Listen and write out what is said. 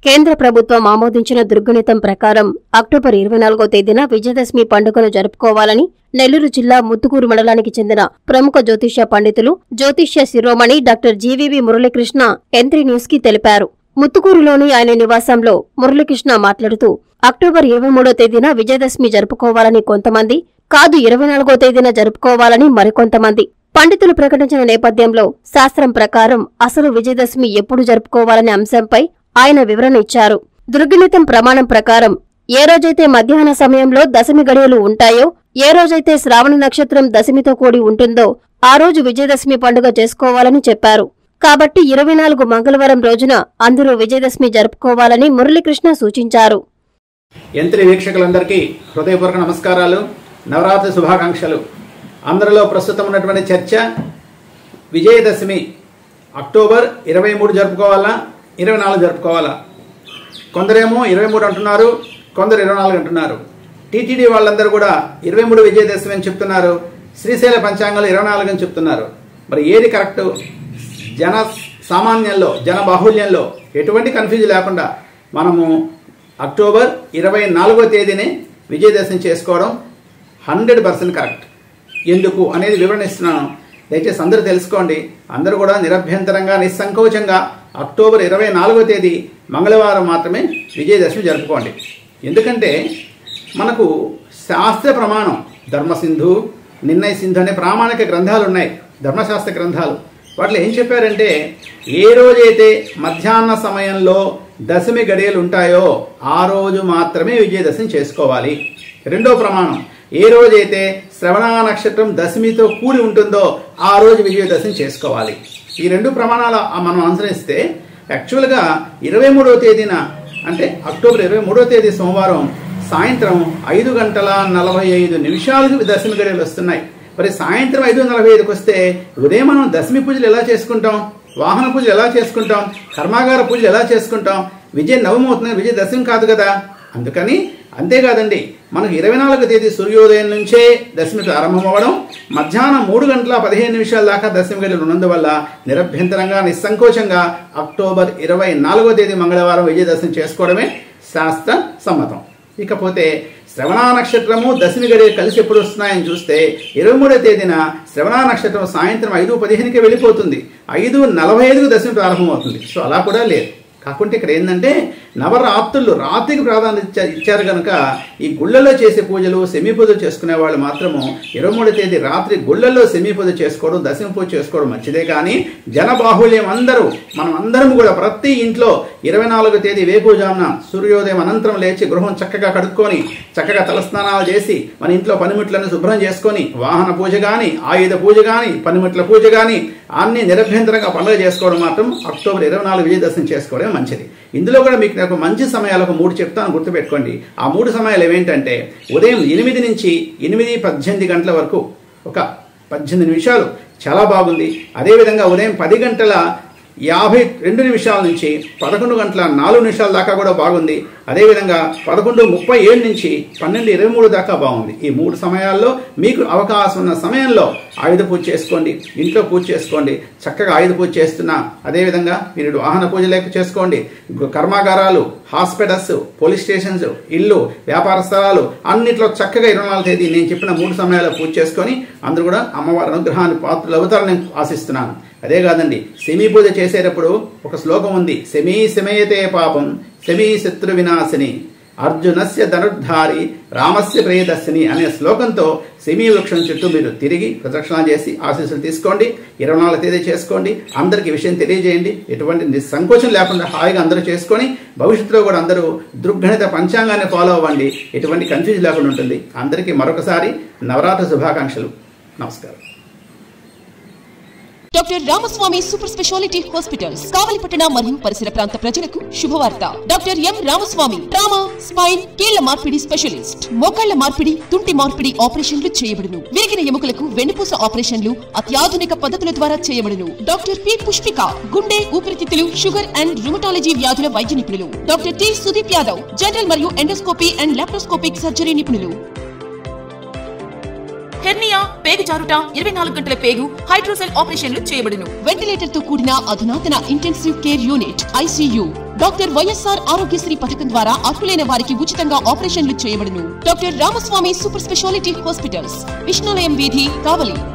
కేంద్ర ప్రభుత్వం ఆమోదించిన దుర్గణితం ప్రకారం అక్టోబర్ ఇరవై నాలుగో తేదీన విజయదశమి పండుగను జరుపుకోవాలని నెల్లూరు జిల్లా ముత్తుకూరు మండలానికి చెందిన ప్రముఖ జ్యోతిష్య పండితులు జ్యోతిష్య శిరోమణి doctor GVV Muralikrishna M three news కి తెలిపారు ముత్తుకూరులోని ఆయన నివాసంలో మురళీకృష్ణ మాట్లాడుతూ అక్టోబర్ ఇరవై మూడో తేదీన విజయదశమి జరుపుకోవాలని కొంతమంది కాదు ఇరవై నాలుగో తేదీన జరుపుకోవాలని మరికొంతమంది పండితులు ప్రకటించిన నేపథ్యంలో శాస్త్రం ప్రకారం అసలు విజయదశమి ఎప్పుడు జరుపుకోవాలనే అంశంపై ఆయన వివరణ ఇచ్చారు దుర్గణితం ప్రమాణం ప్రకారం ఏ రోజైతే మధ్యాహ్న సమయంలో దశమి గడియలు ఉంటాయో ఏ రోజైతే శ్రావణ నక్షత్రం దశమితో కూడి ఉంటుందో ఆ రోజు విజయదశమి పండుగ చేసుకోవాలని చెప్పారు కాబట్టి ఇరవై నాలుగు మంగళవారం రోజున అందరూ విజయదశమి జరుపుకోవాలని మురళీకృష్ణ సూచించారు యంత్రి వీక్షకులందరికీ హృదయపూర్వక నమస్కారాలు నవరాత్రి శుభాకాంక్షలు అందరిలో ప్రస్తుతం ఉన్నటువంటి చర్చ విజయదశమి అక్టోబర్ ఇరవై మూడు జరుపుకోవాలా ఇరవై నాలుగు జరుపుకోవాలా కొందరేమో ఇరవై మూడు అంటున్నారు కొందరు ఇరవై నాలుగు అంటున్నారు టీటీడీ వాళ్ళందరూ కూడా ఇరవై మూడు విజయదశమి అని చెప్తున్నారు శ్రీశైల పంచాంగంలో ఇరవై నాలుగు అని చెప్తున్నారు మరి ఏది కరెక్ట్ జన సామాన్యంలో జన బాహుల్యంలో ఎటువంటి కన్ఫ్యూజ్ లేకుండా మనము అక్టోబర్ ఇరవై నాలుగో తేదీనే విజయదశమి చేసుకోవడం హండ్రెడ్ పర్సెంట్ కరెక్ట్ ఎందుకు అనేది వివరణిస్తున్నాను దయచేసి అందరూ తెలుసుకోండి అందరూ కూడా నిరభ్యంతరంగా నిస్సంకోచంగా అక్టోబర్ ఇరవై నాలుగో తేదీ మంగళవారం మాత్రమే విజయదశమి జరుపుకోండి ఎందుకంటే మనకు శాస్త్ర ప్రమాణం ధర్మసింధు నిర్ణయ సింధు అనే ప్రామాణిక గ్రంథాలు ఉన్నాయి ధర్మశాస్త్ర గ్రంథాలు వాటిలో ఏం చెప్పారంటే ఏ రోజైతే మధ్యాహ్న సమయంలో దశమి గడియలు ఉంటాయో ఆ రోజు మాత్రమే విజయదశమి చేసుకోవాలి రెండో ప్రమాణం ఏ రోజైతే శ్రవణ నక్షత్రం దశమితో కూడి ఉంటుందో ఆ రోజు విజయదశమి చేసుకోవాలి ఈ రెండు ప్రమాణాలు మనం అనుసరిస్తే యాక్చువల్గా ఇరవై మూడవ తేదీన అంటే అక్టోబర్ ఇరవై మూడవ తేదీ సోమవారం సాయంత్రం ఐదు గంటల నలభై ఐదు నిమిషాలకు దశమి గడియలు వస్తున్నాయి మరి సాయంత్రం ఐదు నలభై ఐదుకి వస్తే ఉదయం మనం దశమి పూజలు ఎలా చేసుకుంటాం వాహన పూజలు ఎలా చేసుకుంటాం కర్మాగార పూజలు ఎలా చేసుకుంటాం విజయ నవమి అవుతుంది విజయ దశమి కాదు కదా అందుకని అంతేకాదండి మనకు ఇరవై నాలుగు తేదీ సూర్యోదయం నుంచే దశమి ప్రారంభం అవ్వడం మధ్యాహ్నం మూడు గంటల పదిహేను నిమిషాల దాకా దశమి గడియలు ఉన్నందువల్ల నిరభ్యంతరంగా నిస్సంకోచంగా అక్టోబర్ ఇరవై నాలుగో తేదీ మంగళవారం విజయదశమి చేసుకోవడమే శాస్త్ర సమ్మతం ఇకపోతే శ్రవణ నక్షత్రము దశమి గడియ కలిసి ఎప్పుడు వస్తున్నాయని చూస్తే ఇరవై మూడో తేదీన శ్రవణ నక్షత్రం సాయంత్రం ఐదు పదిహేనుకి వెళ్ళిపోతుంది ఐదు నలభై ఐదుకు దశమి ప్రారంభమవుతుంది సో అలా కూడా లేదు కాకుంటే ఇక్కడ ఏంటంటే నవరాత్రులు రాత్రికి ప్రాధాన్యత ఇచ్చా- ఇచ్చారు కనుక ఈ గుళ్ళల్లో చేసే పూజలు సెమీ పూజలు చేసుకునే వాళ్ళు మాత్రము ఇరవై మూడో తేదీ రాత్రి గుళ్ళల్లో సెమీ పూజ చేసుకోవడం దశమి పూజ చేసుకోవడం మంచిదే కానీ జన బాహుళ్యం అందరూ మనం అందరం కూడా ప్రతి ఇంట్లో ఇరవై నాలుగో తేదీ వేకుజామున సూర్యోదయం అనంతరం లేచి గృహం చక్కగా కడుక్కొని చక్కగా తలస్నానాలు చేసి మన ఇంట్లో పనిముట్లను శుభ్రం చేసుకొని వాహన పూజ గాని ఆయుధ పూజ గాని పనిముట్ల పూజ గాని అన్ని నిరభ్యంతరంగా పండుగ చేసుకోవడం మాత్రం అక్టోబర్ ఇరవై నాలుగు విజయదశమి చేసుకోవడమే మంచిది ఇందులో కూడా మీకు నాకు మంచి సమయాలు ఒక మూడు చెప్తాను గుర్తుపెట్టుకోండి ఆ మూడు సమయాలు ఏమేంటంటే ఉదయం ఎనిమిది నుంచి ఎనిమిది పద్దెనిమిది గంటల వరకు ఒక పద్దెనిమిది నిమిషాలు చాలా బాగుంది అదేవిధంగా ఉదయం పది గంటల యాభై రెండు నిమిషాల నుంచి పదకొండు గంటల నాలుగు నిమిషాల దాకా కూడా బాగుంది అదేవిధంగా పదకొండు ముప్పై ఏడు నుంచి పన్నెండు ఇరవై మూడు దాకా బాగుంది ఈ మూడు సమయాల్లో మీకు అవకాశం ఉన్న సమయంలో ఆయుధ పూజ చేసుకోండి ఇంట్లో పూజ చేసుకోండి చక్కగా ఆయుధ పూజ చేస్తున్నా అదేవిధంగా మీరు వాహన పూజ లేక చేసుకోండి కర్మాగారాలు హాస్పిటల్స్ పోలీస్ స్టేషన్స్ ఇల్లు వ్యాపార స్థలాలు అన్నిట్లో చక్కగా ఇరవై నాలుగు తేదీ నేను చెప్పిన మూడు సమయాల్లో పూజ చేసుకొని అందరూ కూడా అమ్మవారి అనుగ్రహాన్ని పాత్రలు అవుతారని నేను ఆశిస్తున్నాను అదే కాదండి సెమీ పూజ చేసేటప్పుడు ఒక శ్లోకం ఉంది సెమీ శమయతే పాపం సెమీ శత్రు వినాశిని అర్జునస్య ధనుర్ధారి రామస్య ప్రియదర్శిని అనే శ్లోకంతో సెమీ వృక్షం చుట్టూ మీరు తిరిగి ప్రదక్షిణ చేసి ఆశీస్సులు తీసుకోండి ఇరవై నాలుగు తేదీ చేసుకోండి అందరికి ఈ విషయం తెలియజేయండి ఎటువంటి నిస్సంకోచం లేకుండా హాయిగా అందరూ చేసుకొని భవిష్యత్తులో కూడా అందరూ దృగ్గణిత పంచాంగాన్ని ఫాలో అవ్వండి ఎటువంటి కన్ఫ్యూజ్ లేకుండా ఉంటుంది అందరికీ మరొకసారి నవరాత్రి శుభాకాంక్షలు నమస్కారం doctor Ramaswamy super speciality hospitals కావలిపట్టణ మరియు పరిసర ప్రాంత ప్రజలకు శుభవార్త doctor M Ramaswamy trauma spine కీళ్ల మార్పిడి స్పెషలిస్ట్ మోకాళ్ల మార్పిడి తుంటి మార్పిడి ఆపరేషన్లు చేయబడును విరిగిన ఎముకలకు వెన్నుపూస ఆపరేషన్లు అత్యాధునిక పద్ధతుల ద్వారా చేయబడును డాక్టర్ పి పుష్పిక గుండె ఊపిరితిత్తులు షుగర్ అండ్ రుమటాలజీ వ్యాధుల వైద్య నిపుణులు doctor T Sudeep Yadav general మరియు ఎండోస్కోపీ అండ్ లాప్రోస్కోపిక్ సర్జరీ నిపుణులు హెర్నియా పేగు జారుట ఇరవై నాలుగు గంటల పేగు హైడ్రోసెల్ ఆపరేషన్లు చేయబడును వెంటిలేటర్ తో కూడిన అధునాతన intensive care unit ICU doctor YSR Aarogyasri పథకం ద్వారా అర్హులైన వారికి ఉచితంగా ఆపరేషన్లు చేయబడును doctor Ramaswamy super speciality hospitals Vishnulayam వీధి కావలి